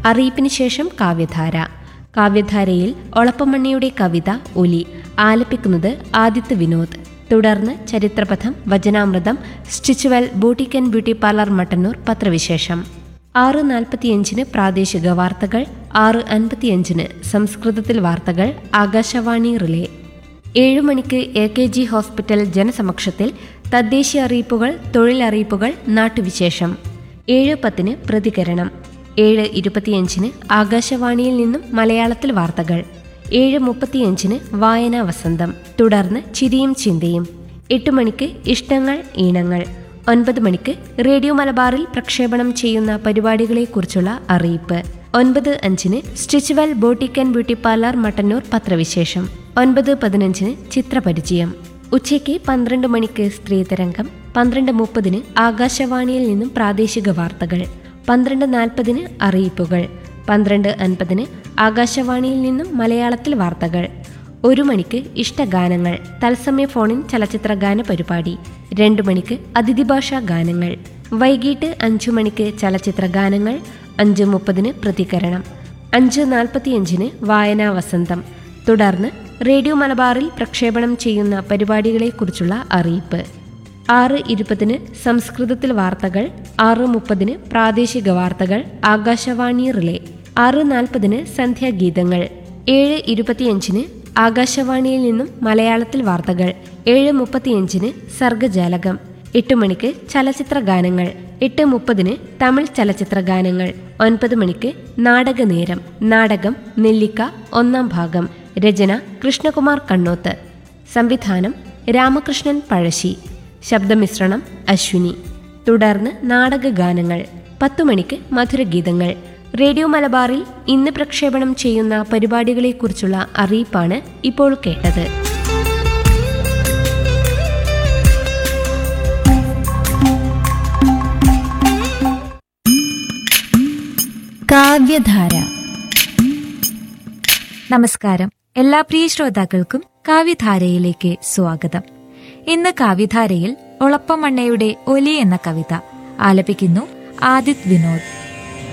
അറിയിപ്പിന് ശേഷം കാവ്യധാര കാവ്യധാരയിൽ ഒളപ്പമണ്ണിയുടെ കവിത ഒലി ആലപിക്കുന്നത് ആദിത്യ വിനോദ് തുടർന്ന് ചരിത്രപഥം വചനാമൃതം Stitchual boutique and beauty parlour Mattannur പത്രവിശേഷം ആറ് നാൽപ്പത്തിയഞ്ചിന് പ്രാദേശിക വാർത്തകൾ ആറ് അൻപത്തിയഞ്ചിന് സംസ്കൃതത്തിൽ വാർത്തകൾ ആകാശവാണി റിലേ ഏഴു മണിക്ക് എ കെ ജി ഹോസ്പിറ്റൽ ജനസമക്ഷത്തിൽ തദ്ദേശീയ അറിയിപ്പുകൾ തൊഴിലറിയിപ്പുകൾ നാട്ടുവിശേഷം ഏഴ് പത്തിന് പ്രതികരണം ഏഴ് ഇരുപത്തിയഞ്ചിന് ആകാശവാണിയിൽ നിന്നും മലയാളത്തിൽ വാർത്തകൾ ഏഴ് മുപ്പത്തിയഞ്ചിന് വായനാ വസന്തം തുടർന്ന് ചിരിയും ചിന്തയും എട്ട് മണിക്ക് ഇഷ്ടങ്ങൾ ഈണങ്ങൾ ഒൻപത് മണിക്ക് റേഡിയോ മലബാറിൽ പ്രക്ഷേപണം ചെയ്യുന്ന പരിപാടികളെക്കുറിച്ചുള്ള അറിയിപ്പ് ഒൻപത് അഞ്ചിന് Stitchual boutique and beauty parlour Mattannur പത്രവിശേഷം ഒൻപത് പതിനഞ്ചിന് ചിത്രപരിചയം ഉച്ചയ്ക്ക് പന്ത്രണ്ട് മണിക്ക് സ്ത്രീതരംഗം പന്ത്രണ്ട് മുപ്പതിന് ആകാശവാണിയിൽ നിന്നും പ്രാദേശിക വാർത്തകൾ പന്ത്രണ്ട് നാൽപ്പതിന് അറിയിപ്പുകൾ പന്ത്രണ്ട് അൻപതിന് ആകാശവാണിയിൽ നിന്നും മലയാളത്തിൽ വാർത്തകൾ ഒരു മണിക്ക് ഇഷ്ടഗാനങ്ങൾ തത്സമയ ഫോണിൻ ചലച്ചിത്ര ഗാന പരിപാടി രണ്ടു മണിക്ക് അതിഥി ഭാഷാ ഗാനങ്ങൾ വൈകിട്ട് അഞ്ചു മണിക്ക് ചലച്ചിത്ര ഗാനങ്ങൾ അഞ്ച് മുപ്പതിന് പ്രതികരണം അഞ്ച് നാൽപ്പത്തിയഞ്ചിന് വായനാ വസന്തം തുടർന്ന് റേഡിയോ മലബാറിൽ പ്രക്ഷേപണം ചെയ്യുന്ന പരിപാടികളെക്കുറിച്ചുള്ള അറിയിപ്പ് ആറ് ഇരുപതിന് സംസ്കൃതത്തിൽ വാർത്തകൾ ആറ് മുപ്പതിന് പ്രാദേശിക വാർത്തകൾ ആകാശവാണി റിലേ ആറ് നാൽപ്പതിന് സന്ധ്യാഗീതങ്ങൾ ഏഴ് ഇരുപത്തിയഞ്ചിന് ആകാശവാണിയിൽ നിന്നും മലയാളത്തിൽ വാർത്തകൾ ഏഴ് മുപ്പത്തിയഞ്ചിന് സർഗജാലകം എട്ട് മണിക്ക് ചലച്ചിത്ര ഗാനങ്ങൾ എട്ട് മുപ്പതിന് തമിഴ് ചലച്ചിത്ര ഗാനങ്ങൾ ഒൻപത് മണിക്ക് നാടകനേരം നാടകം നെല്ലിക്ക ഒന്നാം ഭാഗം രചന കൃഷ്ണകുമാർ കണ്ണോത്ത് സംവിധാനം രാമകൃഷ്ണൻ പഴശ്ശി ശബ്ദമിശ്രണം അശ്വിനി തുടർന്ന് നാടകഗാനങ്ങൾ പത്തു മണിക്ക് മധുരഗീതങ്ങൾ റേഡിയോ മലബാറിൽ ഇന്ന് പ്രക്ഷേപണം ചെയ്യുന്ന പരിപാടികളെക്കുറിച്ചുള്ള അറിയിപ്പാണ് ഇപ്പോൾ കേട്ടത് കാവ്യധാര നമസ്കാരം എല്ലാ പ്രിയ ശ്രോതാക്കൾക്കും കാവ്യധാരയിലേക്ക് സ്വാഗതം ഇന്ന് കാവ്യധാരയിൽ ഒളപ്പമണ്ണയുടെ ഒലി എന്ന കവിത ആലപിക്കുന്നു ആദിത് വിനോദ്